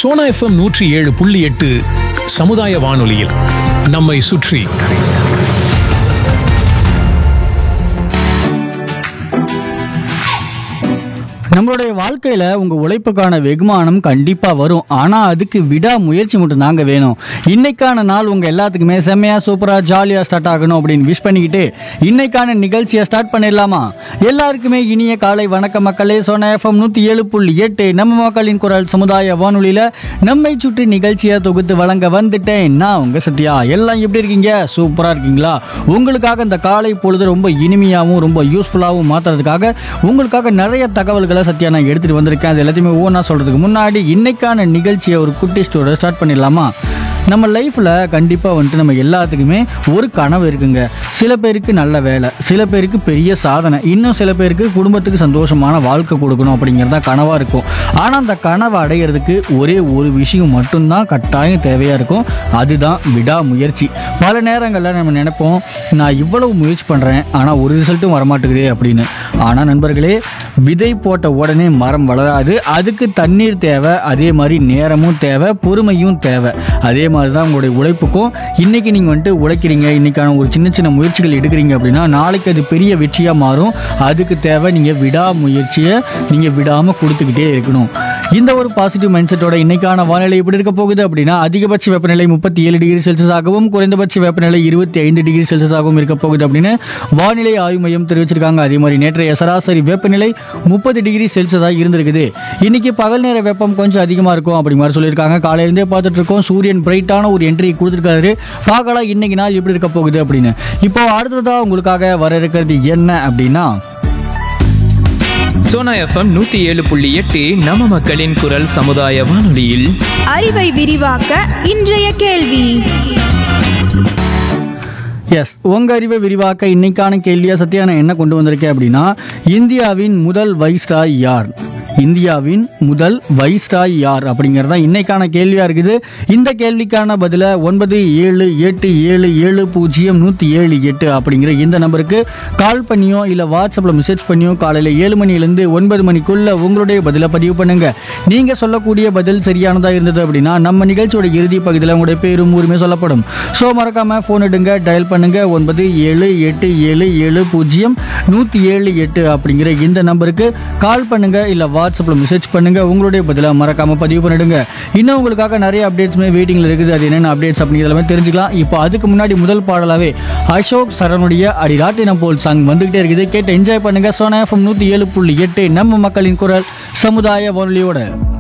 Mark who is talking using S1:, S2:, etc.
S1: Sona FM நூற்றி ஏழு புள்ளி எட்டு சமுதாய வானொலியில் நம்மை சுற்றி
S2: நம்மளுடைய வாழ்க்கையில உங்க உழைப்புக்கான வெகுமானம் கண்டிப்பா வரும் ஆனா அதுக்கு விடா முயற்சி மட்டும் தாங்க வேணும் இன்னைக்கான நாள் உங்க எல்லாத்துக்குமே செம்மையா சூப்பரா ஜாலியா ஸ்டார்ட் ஆகணும் அப்படின்னு விஷ் பண்ணிக்கிட்டு இன்னைக்கான நிகழ்ச்சியை ஸ்டார்ட் பண்ணிடலாமா எல்லாருக்குமே இனிய காலை வணக்க மக்களே சோனா எஃப்எம் நூத்தி ஏழு புள்ளி எட்டு நம்ம மக்களின் குரல் சமுதாய வானொலியில நம்மை சுற்றி நிகழ்ச்சியை தொகுத்து வழங்க வந்துட்டேன் நான் உங்க சத்யா எல்லாம் எப்படி இருக்கீங்க சூப்பரா இருக்கீங்களா உங்களுக்காக இந்த காலை பொழுது ரொம்ப இனிமையாகவும் ரொம்ப யூஸ்ஃபுல்லாகவும் மாத்துறதுக்காக உங்களுக்காக நிறைய தகவல்களை சத்யா நான் எடுத்துட்டு வந்திருக்கேன் அது எல்லாத்தையுமே ஒவ்வொன்றா சொல்றதுக்கு முன்னாடி இன்னைக்கான நிகழ்ச்சியை ஒரு குட்டி ஸ்டோரை ஸ்டார்ட் பண்ணிடலாமா நம்ம லைஃப்பில் கண்டிப்பாக வந்துட்டு நம்ம எல்லாத்துக்குமே ஒரு கனவு இருக்குங்க சில பேருக்கு நல்ல வேலை சில பேருக்கு பெரிய சாதனை இன்னும் சில பேருக்கு குடும்பத்துக்கு சந்தோஷமான வாழ்க்கை கொடுக்கணும் அப்படிங்கிறதா கனவாக இருக்கும் ஆனால் அந்த கனவை அடையிறதுக்கு ஒரே ஒரு விஷயம் மட்டும்தான் கட்டாயம் தேவையாக இருக்கும் அதுதான் விடாமுயற்சி பல நேரங்களில் நம்ம நினைப்போம் நான் இவ்வளவு முயற்சி பண்ணுறேன் ஆனால் ஒரு ரிசல்ட்டும் வரமாட்டேங்குதே அப்படின்னு ஆனால் நண்பர்களே விதை போட்ட உடனே மரம் வளராது அதுக்கு தண்ணீர் தேவை அதே மாதிரி நேரமும் தேவை பொறுமையும் தேவை அதே மாதிரி தான் உங்களுடைய உழைப்புக்கும் இன்னைக்கு நீங்கள் வந்துட்டு உழைக்கிறீங்க இன்னைக்கான ஒரு சின்ன சின்ன முயற்சிகள் எடுக்கிறீங்க அப்படின்னா நாளைக்கு அது பெரிய வெற்றியாக மாறும் அதுக்கு தேவை நீங்கள் விடாமுயற்சியை நீங்கள் விடாமல் கொடுத்துக்கிட்டே இருக்கணும் இந்த ஒரு பாசிட்டிவ் மைண்ட் செட்டோட இன்னைக்கான வானிலை எப்படி இருக்க போகுது அப்படின்னா அதிகபட்ச வெப்பநிலை முப்பத்தி ஏழு டிகிரி செல்சியஸ் ஆகவும் குறைந்தபட்ச வெப்பநிலை இருபத்தி ஐந்து டிகிரி செல்சியஸ் ஆகவும் இருக்க போகுது அப்படின்னு வானிலை ஆய்வு மையம் தெரிவிச்சிருக்காங்க அதே மாதிரி நேற்றைய சராசரி வெப்பநிலை முப்பது டிகிரி செல்சியஸாக இருந்திருக்குது இன்னைக்கு பகல் நேர வெப்பம் கொஞ்சம் அதிகமாக இருக்கும் அப்படி மாதிரி சொல்லியிருக்காங்க காலையிலேருந்தே பார்த்துட்டு இருக்கோம் சூரியன் பிரைட்டான ஒரு என்ட்ரி கொடுத்துருக்காரு பார்க்கலாம் இன்னைக்கு நாள் எப்படி இருக்க போகுது அப்படின்னு இப்போ அடுத்ததாக உங்களுக்காக வர இருக்கிறது என்ன அப்படின்னா
S3: சோனா எஃப்எம் நூத்தி ஏழு புள்ளி எட்டு நம்ம மக்களின் குரல் சமுதாய வானொலியில்
S4: அறிவை விரிவாக்க இன்றைய கேள்வி
S2: எஸ் உங்க அறிவை விரிவாக்க இன்னைக்கான கேள்வியா சத்யா நான் என்ன கொண்டு வந்திருக்கேன் அப்படின்னா இந்தியாவின் முதல் வைஸ்ராய் யார் இந்தியாவின் முதல் வைஸ்ராய் யார் அப்படிங்கிறது தான் இன்னைக்கான கேள்வியா இருக்குது இந்த கேள்விக்கான பதில ஒன்பது ஏழு எட்டு ஏழு ஏழு பூஜ்ஜியம் நூற்றி ஏழு எட்டு அப்படிங்கிற இந்த நம்பருக்கு கால் பண்ணியோ இல்லை வாட்ஸ்அப்பில் மெசேஜ் பண்ணியோ காலையில் ஏழு மணிலேருந்து ஒன்பது மணிக்குள்ள உங்களுடைய பதிலை பதிவு பண்ணுங்க நீங்கள் சொல்லக்கூடிய பதில் சரியானதாக இருந்தது அப்படின்னா நம்ம நிகழ்ச்சியோட இறுதி பகுதியில் உங்களுடைய பேரும் ஊருமே சொல்லப்படும் ஸோ மறக்காம ஃபோன் எடுங்க டயல் பண்ணுங்க ஒன்பது ஏழு எட்டு ஏழு ஏழு பூஜ்ஜியம் நூற்றி ஏழு எட்டு அப்படிங்கிற இந்த நம்பருக்கு கால் பண்ணுங்க இல்லை வாட்ஸ்அப்பில் மெசேஜ் பண்ணுங்க உங்களுடைய பதிலை மறக்காம பதிவு பண்ணிடுங்க இன்னும் உங்களுக்காக நிறைய அப்டேட்ஸுமே வெயிட்டிங்கில் இருக்குது அது என்னென்ன அப்டேட்ஸ் அப்படிங்கிற எல்லாமே தெரிஞ்சுக்கலாம் இப்போ அதுக்கு முன்னாடி முதல் பாடலாவே அசோக் சரணுடைய அடிராட்டினம் போல் சாங் வந்துகிட்டே இருக்குது கேட்டு என்ஜாய் பண்ணுங்க சோனா எஃப்எம் நூற்றி ஏழு புள்ளி எட்டு நம்ம மக்களின் குரல் சமுதாய வானொலியோட